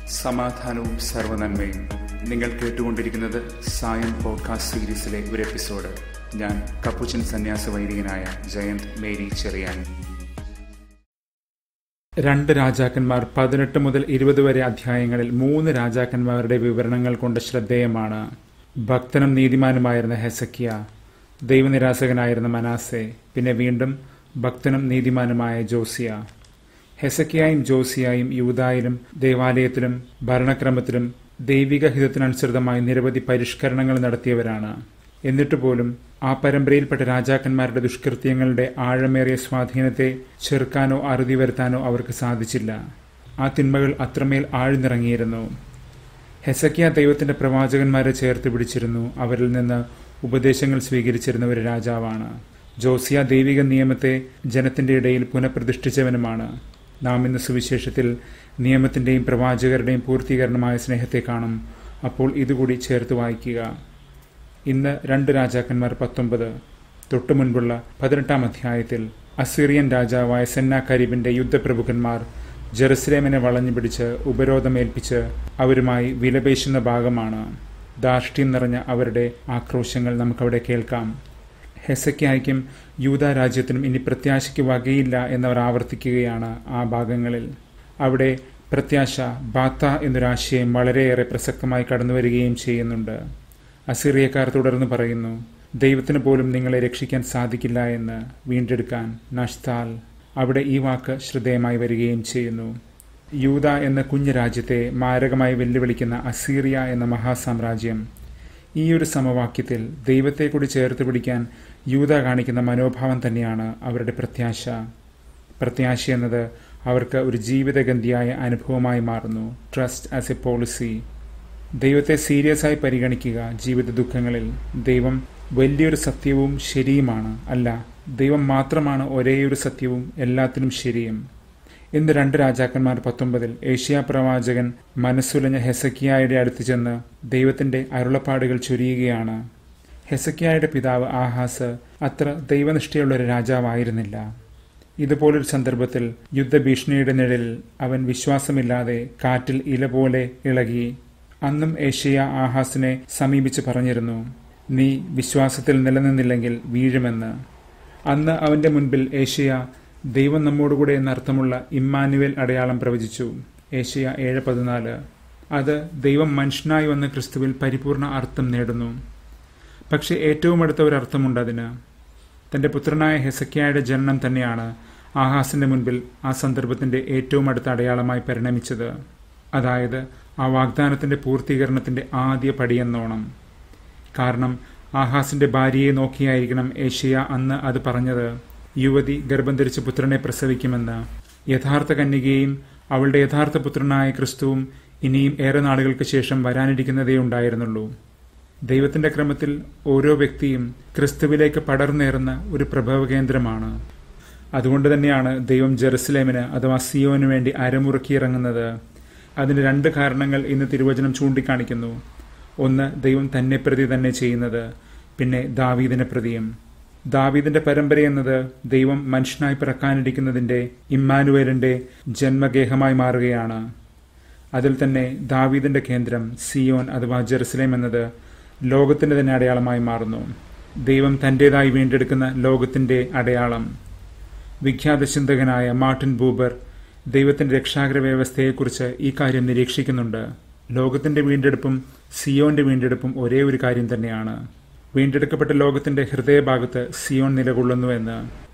സമാധാനവും സർവനന്മയും നിങ്ങൾ കേട്ടുകൊണ്ടിരിക്കുന്നത് സായം പോഡ്കാസ്റ്റ് സീരീസിലെ ഒരു എപ്പിസോഡ് ഞാൻ കപ്പുച്ചൻ സന്യാസ വൈദികനായ ജയന്ത് മേരി ചെറിയാൻ രണ്ട് രാജാക്കന്മാർ പതിനെട്ട് മുതൽ ഇരുപത് വരെ അധ്യായങ്ങളിൽ മൂന്ന് രാജാക്കന്മാരുടെ വിവരണങ്ങൾ കൊണ്ട് ശ്രദ്ധേയമാണ് ഭക്തനും നീതിമാനുമായിരുന്ന ഹെസക്കിയ ദൈവനിരാസകനായിരുന്ന മനാസെ പിന്നെ വീണ്ടും ഭക്തനും നീതിമാനുമായ ജോസിയ ഹെസക്കിയായും ജോസിയായും യൂതായിലും ദേവാലയത്തിലും ഭരണക്രമത്തിലും ദൈവിക ഹിതത്തിനനുസൃതമായി നിരവധി പരിഷ്കരണങ്ങൾ നടത്തിയവരാണ് എന്നിട്ട് പോലും ആ പരമ്പരയിൽപ്പെട്ട രാജാക്കന്മാരുടെ ദുഷ്കൃത്യങ്ങളുടെ ആഴമേറിയ സ്വാധീനത്തെ ചെറുക്കാനോ അറുതി വരുത്താനോ അവർക്ക് സാധിച്ചില്ല ആ തിന്മകൾ അത്രമേൽ ആഴ്ന്നിറങ്ങിയിരുന്നു ഹെസക്കിയ ദൈവത്തിന്റെ പ്രവാചകന്മാരെ ചേർത്ത് പിടിച്ചിരുന്നു അവരിൽ നിന്ന് ഉപദേശങ്ങൾ സ്വീകരിച്ചിരുന്ന ഒരു രാജാവാണ് ജോസിയ ദൈവിക നിയമത്തെ ജനത്തിന്റെ ഇടയിൽ പുനഃപ്രതിഷ്ഠിച്ചവനുമാണ് നാം ഇന്ന് സുവിശേഷത്തിൽ നിയമത്തിന്റെയും പ്രവാചകരുടെയും പൂർത്തീകരണമായ സ്നേഹത്തെ കാണും അപ്പോൾ ഇതുകൂടി ചേർത്ത് വായിക്കുക ഇന്ന് രണ്ട് രാജാക്കന്മാർ പത്തൊമ്പത് തൊട്ടു മുൻപുള്ള പതിനെട്ടാം അധ്യായത്തിൽ അസീറിയൻ രാജാവായ സെന്ന കരീബിന്റെ യുദ്ധപ്രഭുക്കന്മാർ ജെറുസലേമിനെ വളഞ്ഞു പിടിച്ച് ഉപരോധമേൽപ്പിച്ച് അവരുമായി വിലപേശുന്ന ഭാഗമാണ് ധാർഷ്ട്യം നിറഞ്ഞ അവരുടെ ആക്രോശങ്ങൾ നമുക്കവിടെ കേൾക്കാം ഹെസയ്ക്കായ്ക്കും യൂത രാജ്യത്തിനും ഇനി പ്രത്യാശയ്ക്ക് വകയില്ല എന്നവർ ആവർത്തിക്കുകയാണ് ആ ഭാഗങ്ങളിൽ അവിടെ പ്രത്യാശ ബാത്ത എന്നൊരാശയം വളരെയേറെ പ്രസക്തമായി കടന്നുവരികയും ചെയ്യുന്നുണ്ട് അസിറിയക്കാർ തുടർന്ന് പറയുന്നു ദൈവത്തിന് പോലും നിങ്ങളെ രക്ഷിക്കാൻ സാധിക്കില്ല എന്ന് വീണ്ടെടുക്കാൻ നഷ്താൽ അവിടെ ഈ വാക്ക് ശ്രദ്ധേയമായി വരികയും ചെയ്യുന്നു യൂത എന്ന കുഞ്ഞു രാജ്യത്തെ മാരകമായി വെല്ലുവിളിക്കുന്ന അസീറിയ എന്ന മഹാസാമ്രാജ്യം ഈ ഒരു സമവാക്യത്തിൽ ദൈവത്തെ കൂടി ചേർത്ത് പിടിക്കാൻ യൂത കാണിക്കുന്ന മനോഭാവം തന്നെയാണ് അവരുടെ പ്രത്യാശ പ്രത്യാശ എന്നത് അവർക്ക് ഒരു ജീവിതഗന്ധിയായ അനുഭവമായി മാറുന്നു ട്രസ്റ്റ് ആസ് എ പോളിസി ദൈവത്തെ സീരിയസ് ആയി പരിഗണിക്കുക ജീവിത ദുഃഖങ്ങളിൽ ദൈവം വലിയൊരു സത്യവും ശരിയുമാണ് അല്ല ദൈവം മാത്രമാണ് ഒരേയൊരു സത്യവും എല്ലാത്തിനും ശരിയും ഇന്ന് രണ്ട് രാജാക്കന്മാർ പത്തൊമ്പതിൽ ഏഷ്യ പ്രവാചകൻ മനസ്സുലഞ്ഞ ഹെസക്കിയായുടെ അടുത്ത് ചെന്ന് ദൈവത്തിന്റെ അരുളപ്പാടുകൾ ചൊരിയുകയാണ് ഹെസക്കിയായുടെ പിതാവ് ആഹാസ് അത്ര ദൈവനിഷ്ഠയുള്ള ഒരു രാജാവായിരുന്നില്ല ഇതുപോലൊരു സന്ദർഭത്തിൽ യുദ്ധഭീഷണിയുടെ നിഴലിൽ അവൻ വിശ്വാസമില്ലാതെ കാറ്റിൽ ഇല പോലെ ഇളകി അന്നും ഏഷ്യ ആഹാസിനെ സമീപിച്ച് പറഞ്ഞിരുന്നു നീ വിശ്വാസത്തിൽ നിലനിന്നില്ലെങ്കിൽ വീഴുമെന്ന് അന്ന് അവന്റെ മുൻപിൽ ഏഷ്യ ദൈവം നമ്മോടുകൂടെ എന്നർത്ഥമുള്ള ഇമ്മാനുവേൽ അടയാളം പ്രവചിച്ചു ഏഷ്യ ഏഴ് പതിനാല് അത് ദൈവം മനുഷ്യനായി വന്ന ക്രിസ്തുവിൽ പരിപൂർണ അർത്ഥം നേടുന്നു പക്ഷെ ഏറ്റവും അടുത്ത ഒരു അർത്ഥമുണ്ട് അതിന് തന്റെ പുത്രനായ ഹെസക്കിയായുടെ ജനനം തന്നെയാണ് ആഹാസിന്റെ മുൻപിൽ ആ സന്ദർഭത്തിന്റെ ഏറ്റവും അടുത്ത അടയാളമായി പരിണമിച്ചത് അതായത് ആ വാഗ്ദാനത്തിന്റെ പൂർത്തീകരണത്തിന്റെ ആദ്യ പടിയെന്നോണം കാരണം ആഹാസിന്റെ ഭാര്യയെ നോക്കിയായിരിക്കണം ഏഷ്യ അന്ന് അത് പറഞ്ഞത് യുവതി ഗർഭം ധരിച്ച് പുത്രനെ പ്രസവിക്കുമെന്ന് യഥാർത്ഥ കന്യകയും അവളുടെ യഥാർത്ഥ പുത്രനായ ക്രിസ്തുവും ഇനിയും ഏറെ നാളുകൾക്ക് ശേഷം വരാനിരിക്കുന്നതേ ഉണ്ടായിരുന്നുള്ളൂ ദൈവത്തിന്റെ ക്രമത്തിൽ ഓരോ വ്യക്തിയും ക്രിസ്തുവിലേക്ക് പടർന്നേറുന്ന ഒരു പ്രഭവ കേന്ദ്രമാണ് അതുകൊണ്ട് തന്നെയാണ് ദൈവം ജെറുസലേമിന് അഥവാ സിയോന് വേണ്ടി അരമുറുക്കിയിറങ്ങുന്നത് അതിന് രണ്ട് കാരണങ്ങൾ ഇന്ന് തിരുവചനം ചൂണ്ടിക്കാണിക്കുന്നു ഒന്ന് ദൈവം തന്നെ പ്രതി തന്നെ ചെയ്യുന്നത് പിന്നെ ദാവീദിനെ പ്രതിയും ദാവീദിന്റെ പരമ്പര എന്നത് ദൈവം മനുഷ്യനായി പിറക്കാനിരിക്കുന്നതിന്റെ ഇമ്മാനുവേലിന്റെ ജന്മഗേഹമായി മാറുകയാണ് അതിൽ തന്നെ ദാവീദിന്റെ കേന്ദ്രം സിയോൻ അഥവാ ജെറുസലേം എന്നത് ലോകത്തിന്റെ തന്നെ അടയാളമായി മാറുന്നു ദൈവം തന്റേതായി വീണ്ടെടുക്കുന്ന ലോകത്തിന്റെ അടയാളം വിഖ്യാത ചിന്തകനായ മാർട്ടിൻ ബൂബർ ദൈവത്തിന്റെ രക്ഷാകര വ്യവസ്ഥയെക്കുറിച്ച് ഈ കാര്യം നിരീക്ഷിക്കുന്നുണ്ട് ലോകത്തിന്റെ വീണ്ടെടുപ്പും സിയോന്റെ വീണ്ടെടുപ്പും ഒരേ ഒരു കാര്യം തന്നെയാണ് വീണ്ടെടുക്കപ്പെട്ട ലോകത്തിന്റെ ഹൃദയഭാഗത്ത് സിയോൻ നിലകൊള്ളുന്നുവെന്ന്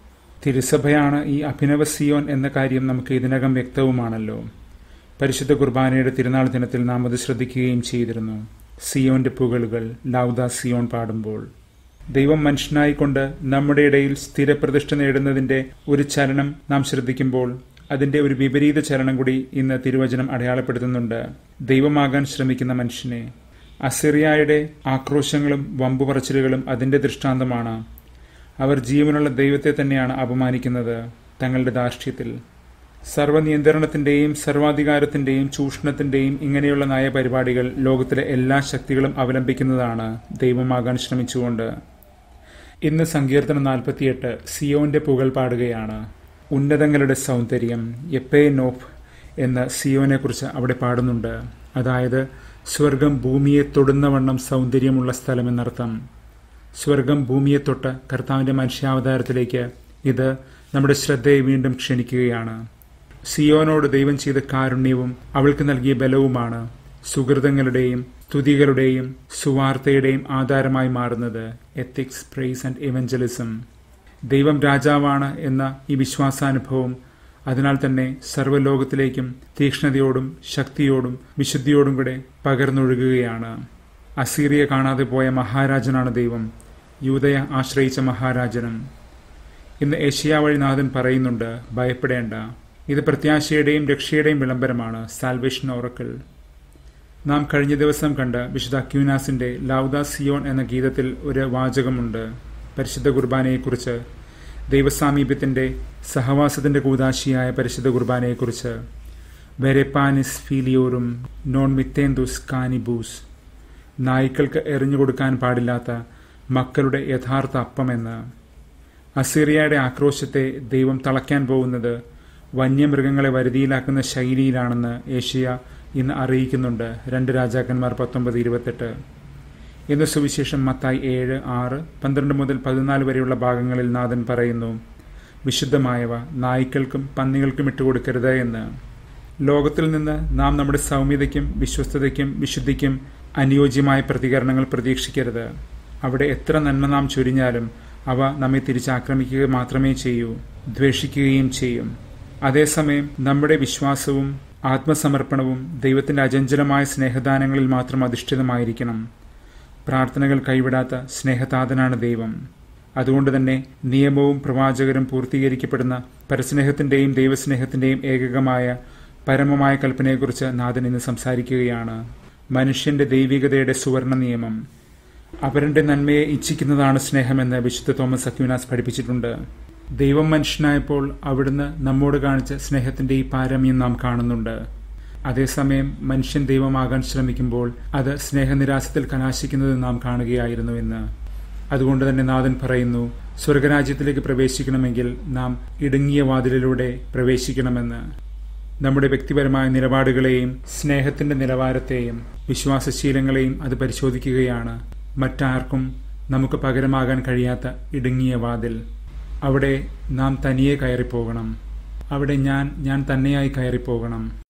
തിരുസഭയാണ് ഈ അഭിനവ സിയോൻ എന്ന കാര്യം നമുക്ക് ഇതിനകം വ്യക്തവുമാണല്ലോ പരിശുദ്ധ കുർബാനയുടെ തിരുനാൾ ദിനത്തിൽ നാം അത് ശ്രദ്ധിക്കുകയും ചെയ്തിരുന്നു സിയോന്റെ പുകളുകൾ ലൗദ സിയോൺ പാടുമ്പോൾ ദൈവം മനുഷ്യനായിക്കൊണ്ട് നമ്മുടെ ഇടയിൽ സ്ഥിരപ്രതിഷ്ഠ നേടുന്നതിന്റെ ഒരു ചലനം നാം ശ്രദ്ധിക്കുമ്പോൾ അതിന്റെ ഒരു വിപരീത ചലനം കൂടി ഇന്ന് തിരുവചനം അടയാളപ്പെടുത്തുന്നുണ്ട് ദൈവമാകാൻ ശ്രമിക്കുന്ന മനുഷ്യനെ അസിറിയായുടെ ആക്രോശങ്ങളും വമ്പുപറച്ചിലുകളും അതിന്റെ ദൃഷ്ടാന്തമാണ് അവർ ജീവനുള്ള ദൈവത്തെ തന്നെയാണ് അപമാനിക്കുന്നത് തങ്ങളുടെ ധാർഷ്ട്യത്തിൽ സർവനിയന്ത്രണത്തിന്റെയും സർവാധികാരത്തിന്റെയും ചൂഷണത്തിന്റെയും ഇങ്ങനെയുള്ള നയപരിപാടികൾ ലോകത്തിലെ എല്ലാ ശക്തികളും അവലംബിക്കുന്നതാണ് ദൈവമാകാൻ ശ്രമിച്ചുകൊണ്ട് ഇന്ന് സങ്കീർത്തനം നാൽപ്പത്തിയെട്ട് സിയോന്റെ പുകൾ പാടുകയാണ് ഉന്നതങ്ങളുടെ സൗന്ദര്യം എപ്പേ നോഫ് എന്ന് സിയോനെക്കുറിച്ച് അവിടെ പാടുന്നുണ്ട് അതായത് സ്വർഗം ഭൂമിയെ തൊടുന്നവണ്ണം സൗന്ദര്യമുള്ള സ്ഥലമെന്നർത്ഥം സ്വർഗം ഭൂമിയെ തൊട്ട് കർത്താവിന്റെ മനുഷ്യാവതാരത്തിലേക്ക് ഇത് നമ്മുടെ ശ്രദ്ധയെ വീണ്ടും ക്ഷണിക്കുകയാണ് സിയോനോട് ദൈവം ചെയ്ത കാരുണ്യവും അവൾക്ക് നൽകിയ ബലവുമാണ് സുഹൃതങ്ങളുടെയും സ്തുതികളുടെയും സുവാർത്തയുടെയും ആധാരമായി മാറുന്നത് എത്തിക്സ് പ്രൈസ് ആൻഡ് ഇവഞ്ചലിസം ദൈവം രാജാവാണ് എന്ന ഈ വിശ്വാസാനുഭവം അതിനാൽ തന്നെ സർവ്വലോകത്തിലേക്കും തീക്ഷ്ണതയോടും ശക്തിയോടും വിശുദ്ധിയോടും കൂടെ പകർന്നൊഴുകുകയാണ് അസീറിയ കാണാതെ പോയ മഹാരാജനാണ് ദൈവം യൂതയെ ആശ്രയിച്ച മഹാരാജനും ഇന്ന് ഏഷ്യ വഴിനാഥൻ പറയുന്നുണ്ട് ഭയപ്പെടേണ്ട ഇത് പ്രത്യാശയുടെയും രക്ഷയുടെയും വിളംബരമാണ് സാൽവേഷൻ ഓറക്കിൾ നാം കഴിഞ്ഞ ദിവസം കണ്ട വിശുദ്ധ അക്യൂനാസിന്റെ ലൗദ സിയോൺ എന്ന ഗീതത്തിൽ ഒരു വാചകമുണ്ട് പരിശുദ്ധ കുർബാനയെക്കുറിച്ച് ദൈവസാമീപ്യത്തിന്റെ സഹവാസത്തിന്റെ കൂതാശിയായ പരിശുദ്ധ കുർബാനയെക്കുറിച്ച് വെരെപ്പാനിസ് ഫീലിയോറും നോൺ മിത്തേന്തുസ് കാനിബൂസ് നായ്ക്കൾക്ക് എറിഞ്ഞു കൊടുക്കാൻ പാടില്ലാത്ത മക്കളുടെ യഥാർത്ഥ അപ്പമെന്ന് അസീറിയയുടെ ആക്രോശത്തെ ദൈവം തളയ്ക്കാൻ പോകുന്നത് വന്യമൃഗങ്ങളെ വരുതിയിലാക്കുന്ന ശൈലിയിലാണെന്ന് ഏഷ്യ ഇന്ന് അറിയിക്കുന്നുണ്ട് രണ്ട് രാജാക്കന്മാർ പത്തൊമ്പത് ഇരുപത്തെട്ട് ഇന്ന് സുവിശേഷം മത്തായി ഏഴ് ആറ് പന്ത്രണ്ട് മുതൽ പതിനാല് വരെയുള്ള ഭാഗങ്ങളിൽ നാഥൻ പറയുന്നു വിശുദ്ധമായവ നായ്ക്കൾക്കും പന്നികൾക്കും ഇട്ടുകൊടുക്കരുത് എന്ന് ലോകത്തിൽ നിന്ന് നാം നമ്മുടെ സൗമ്യതയ്ക്കും വിശ്വസ്തതയ്ക്കും വിശുദ്ധിക്കും അനുയോജ്യമായ പ്രതികരണങ്ങൾ പ്രതീക്ഷിക്കരുത് അവിടെ എത്ര നന്മ നാം ചൊരിഞ്ഞാലും അവ നമ്മെ തിരിച്ചാക്രമിക്കുക മാത്രമേ ചെയ്യൂ ദ്വേഷിക്കുകയും ചെയ്യും അതേസമയം നമ്മുടെ വിശ്വാസവും ആത്മസമർപ്പണവും ദൈവത്തിന്റെ അചഞ്ചലമായ സ്നേഹദാനങ്ങളിൽ മാത്രം അധിഷ്ഠിതമായിരിക്കണം പ്രാർത്ഥനകൾ കൈവിടാത്ത സ്നേഹതാതനാണ് ദൈവം അതുകൊണ്ട് തന്നെ നിയമവും പ്രവാചകരും പൂർത്തീകരിക്കപ്പെടുന്ന പരസ്നേഹത്തിന്റെയും ദൈവസ്നേഹത്തിന്റെയും ഏകകമായ പരമമായ കൽപ്പനയെക്കുറിച്ച് നാഥൻ ഇന്ന് സംസാരിക്കുകയാണ് മനുഷ്യന്റെ ദൈവികതയുടെ സുവർണ നിയമം അവരുടെ നന്മയെ ഇച്ഛിക്കുന്നതാണ് സ്നേഹമെന്ന് വിശുദ്ധ തോമസ് അക്യൂനാസ് പഠിപ്പിച്ചിട്ടുണ്ട് ദൈവം മനുഷ്യനായപ്പോൾ അവിടുന്ന് നമ്മോട് കാണിച്ച സ്നേഹത്തിന്റെ ഈ പാരമ്യം നാം കാണുന്നുണ്ട് അതേസമയം മനുഷ്യൻ ദൈവമാകാൻ ശ്രമിക്കുമ്പോൾ അത് സ്നേഹനിരാശത്തിൽ കലാശിക്കുന്നത് നാം കാണുകയായിരുന്നു എന്ന് അതുകൊണ്ട് തന്നെ നാഥൻ പറയുന്നു സ്വർഗരാജ്യത്തിലേക്ക് പ്രവേശിക്കണമെങ്കിൽ നാം ഇടുങ്ങിയ വാതിലിലൂടെ പ്രവേശിക്കണമെന്ന് നമ്മുടെ വ്യക്തിപരമായ നിലപാടുകളെയും സ്നേഹത്തിന്റെ നിലവാരത്തെയും വിശ്വാസശീലങ്ങളെയും അത് പരിശോധിക്കുകയാണ് മറ്റാർക്കും നമുക്ക് പകരമാകാൻ കഴിയാത്ത ഇടുങ്ങിയ വാതിൽ അവിടെ നാം തനിയെ കയറിപ്പോകണം അവിടെ ഞാൻ ഞാൻ തന്നെയായി കയറിപ്പോകണം